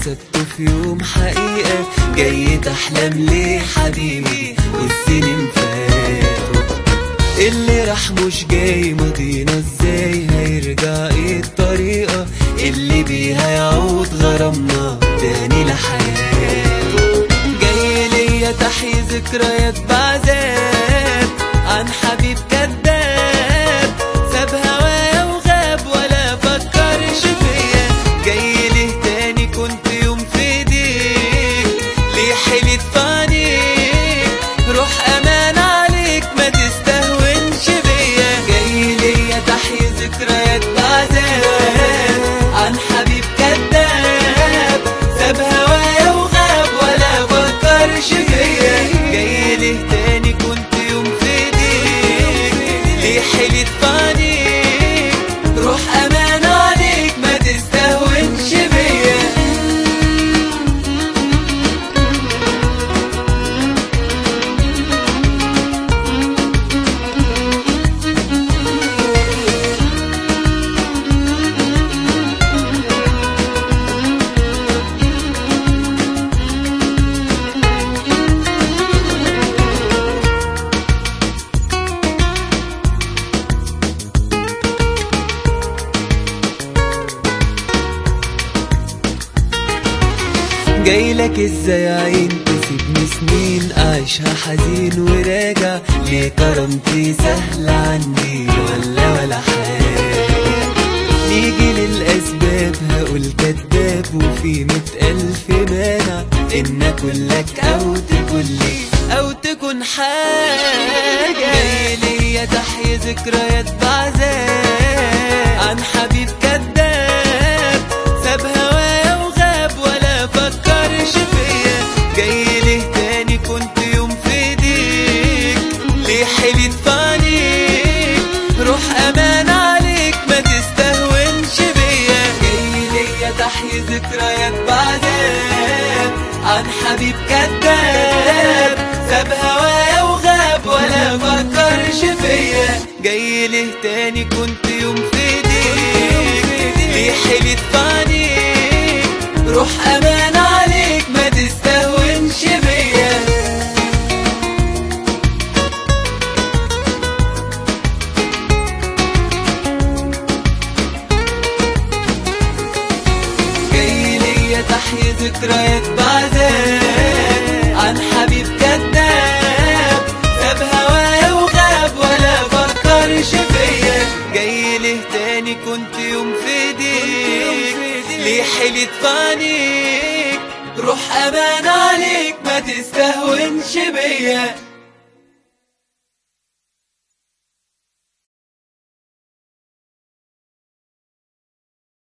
حسبته في يوم حقيقة جاي تحلم ليه حبيبي والسنين فاتوا اللي راح مش جاي ماضينا ازاي هيرجع ايه الطريقة اللي بيها يعود غرامنا تاني لحياته جاي ليا تحيي ذكريات بعذاب عن حبيب كذاب ساب هوايا وغاب ولا فكرش فيا جاي ليه تاني كنت يوم في ايديك ليه حلت في عينيك روح امان عليك ما تستهونش بيا جاي ليا تحيي ذكريات بعذاب عن حبيب كذاب ساب هوايا وغاب ولا فكرش فيا جاي ليه تاني كنت يوم في ايديك ليه حلت في عينيك روح امان عليك ما تستهونش بيا جاي لك ازاي عين تسيبني سنين اعيشها حزين وراجع ليه كرامتي سهلة عندي ولا ولا حاجة نيجي للأسباب هقول كداب وفي مئة ألف مانع إن أكون لك أو تكون لي أو تكون حاجة جاي ليا تحيي ذكريات بعذاب عن حبيب كذاب ساب هوايا وغاب ولا فكرش فيا جاي ليه تاني كنت يوم في ايديك ليه حلت في عينيك روح امان عليك ما تستهونش بيا جاي ليا تحيي ذكريات بعذاب عن حبيب كذاب ساب هوايا وغاب ولا فكرش فيا جاي ليه تاني كنت يوم في ايديك ليه حلت في عينيك روح امان عليك ما تستهونش بيا جاي ليا تحيي ذكريات بعذاب عن حبيب كذاب ساب هوايا وغاب ولا فكرش فيا جاي ليه تاني كنت يوم في ايديك ليه حلت في عينيك روح امان عليك ما تستهونش بيا